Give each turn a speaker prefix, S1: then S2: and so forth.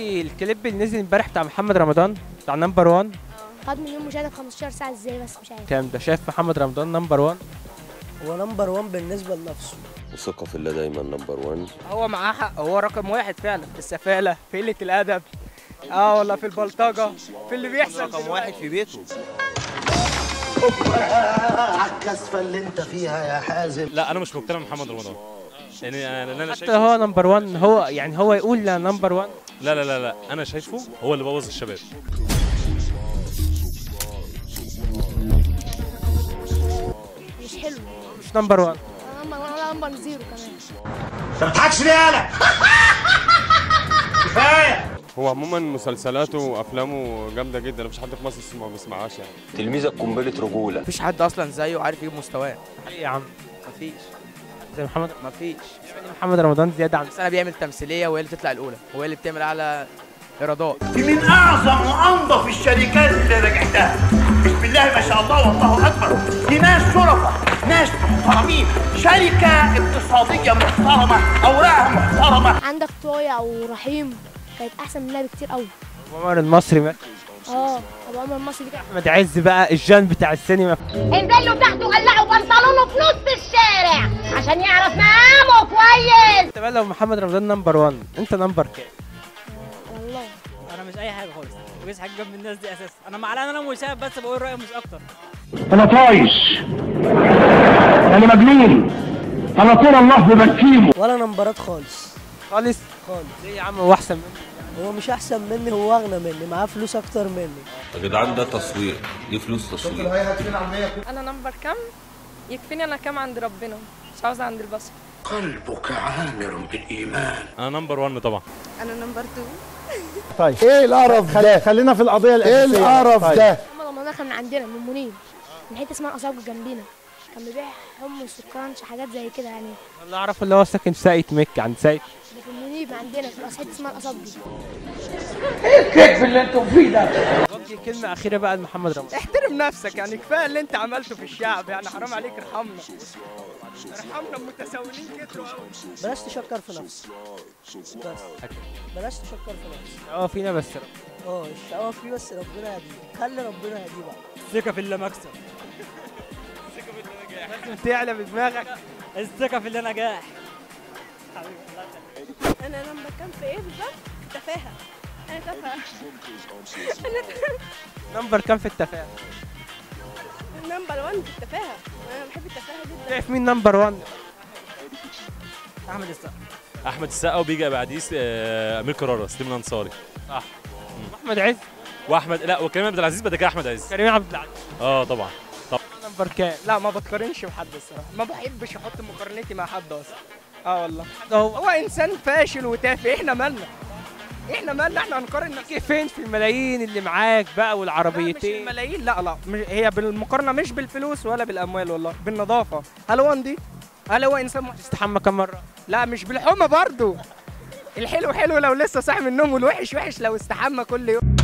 S1: شفتي الكليب اللي نزل امبارح بتاع محمد رمضان بتاع نمبر 1
S2: خد مليون مشاهده في 15 ساعه ازاي بس مش عارف
S1: كام ده شايف محمد رمضان نمبر 1
S3: هو نمبر 1 بالنسبه لنفسه
S4: الثقة في الله دايما نمبر 1
S5: هو معاه حق هو رقم واحد فعلا في السفالة في قلة الأدب اه والله في البلطجة في اللي بيحصل
S4: رقم واحد في بيته
S3: الكسفه اللي انت فيها يا حازم
S6: لا انا مش مقتنع بمحمد رمضان يعني انا لان انا
S1: حتى
S6: شايف
S1: هو نمبر 1 هو يعني هو يقول نمبر 1
S6: لا لا لا لا انا شايفه هو اللي بوظ الشباب
S2: مش حلو
S1: مش نمبر 1
S2: انا نمبر ولا نمبر زيرو كمان
S7: هو عموما مسلسلاته وافلامه جامده جدا مفيش حد في مصر ما بيسمعهاش يعني
S4: تلميذك قنبلة رجولة
S5: مفيش حد أصلا زيه عارف يجيب مستواه
S1: حقيقي يا عم
S5: مفيش
S1: زي محمد
S5: مفيش
S1: محمد رمضان زياده عن
S5: بس أنا بيعمل تمثيلية وهي اللي تطلع الأولى وهي اللي بتعمل أعلى إيرادات
S8: دي من اعظم وانظف الشركات اللي رجعتها بسم الله ما شاء الله والله اكبر دي ناس شرفاء ناس محترمين شركه اقتصاديه محترمه اوراقها محترمه
S2: عندك طايع ورحيم كانت احسن منها بكتير قوي
S1: عمر المصري مثلا
S2: اه ابو عمر المصري دي
S1: احمد عز بقى الجان بتاع السينما
S9: انزلوا تحت وقلعوا بنطلونه في نص الشارع عشان يعرف مقامه كويس
S1: انت بقى لو محمد رمضان نمبر 1 انت نمبر كام
S2: على الله
S10: انا مش اي حاجه خالص مفيش حاجه جنب الناس دي اساسا انا معلان انا مشاهد بس بقول رايي مش اكتر
S8: انا طايش انا مجنون انا طول الله ببكيمه
S3: ولا نمبرات خالص
S1: خالص
S3: خالص
S1: ليه يا عم هو احسن مني
S3: هو مش احسن مني هو اغنى مني معاه فلوس اكتر مني
S4: يا جدعان ده تصوير دي فلوس تصوير
S9: انا نمبر كام يكفيني انا كام عند ربنا مش عاوزه عند البشر
S8: قلبك عامر بالايمان
S6: انا نمبر 1 طبعا
S9: انا نمبر 2
S8: طيب ايه القرف ده خلينا في القضيه الاساسيه ايه القرف ده
S2: محمد رمضان كان من عندنا من منيب من حته اسمها اصابع جنبينا كان بيبيع حمص وكرانش حاجات زي كده يعني
S1: والله اعرف اللي هو ساكن في ساقية مكة عند ساقية
S2: ده في المنيب عندنا في الأص- حته اسمها الاصابع
S8: الكذب اللي انتم فيه ده
S1: وجه كلمة أخيرة بقى لمحمد رمضان
S5: احترم نفسك يعني كفاية اللي أنت عملته في الشعب يعني حرام عليك ارحمنا ارحمنا المتسولين كتروا قوي
S3: بلاش تشكر في نفسك بس بلاش تشكر في نفسك
S1: اه فينا بس
S3: اه الشقاوة فيه بس ربنا يهديه خلي ربنا يهديه بقى
S10: الثقه في اللي مكسب
S1: لازم تعلى بدماغك
S10: الثقه في اللي نجاح
S9: انا نمبر كام في ايه بالظبط تفاهه انا تافهه
S1: نمبر كام في التفاهة
S9: نمبر 1 في التفاهه انا بحب التفاهه جدا
S1: شايف مين نمبر 1
S10: احمد السقا
S6: احمد السقا وبيجي بعديه آه، امير كرارة سليم الانصاري
S1: أحمد عز
S6: واحمد لا وكريم عبد العزيز بعد كده احمد عز
S1: كريم عبد العزيز
S6: اه طبعا
S1: نمبر كام
S5: لا ما بتقارنش بحد الصراحة ما بحبش أحط مقارنتي مع حد أصلا اه والله
S1: ده هو
S5: هو إنسان فاشل وتافه إحنا مالنا إحنا مالنا إحنا هنقارن نفسنا
S1: فين في الملايين اللي معاك بقى
S5: لا، مش
S1: والعربيتين
S5: الملايين لا لا مش هي بالمقارنة مش بالفلوس ولا بالأموال والله بالنظافة هل هو نضيف؟ هل هو إنسان محترم؟
S1: تستحمى كم مرة
S5: لا مش بالحمى برضو الحلو حلو لو لسه صاحي من النوم والوحش وحش لو استحمى كل يوم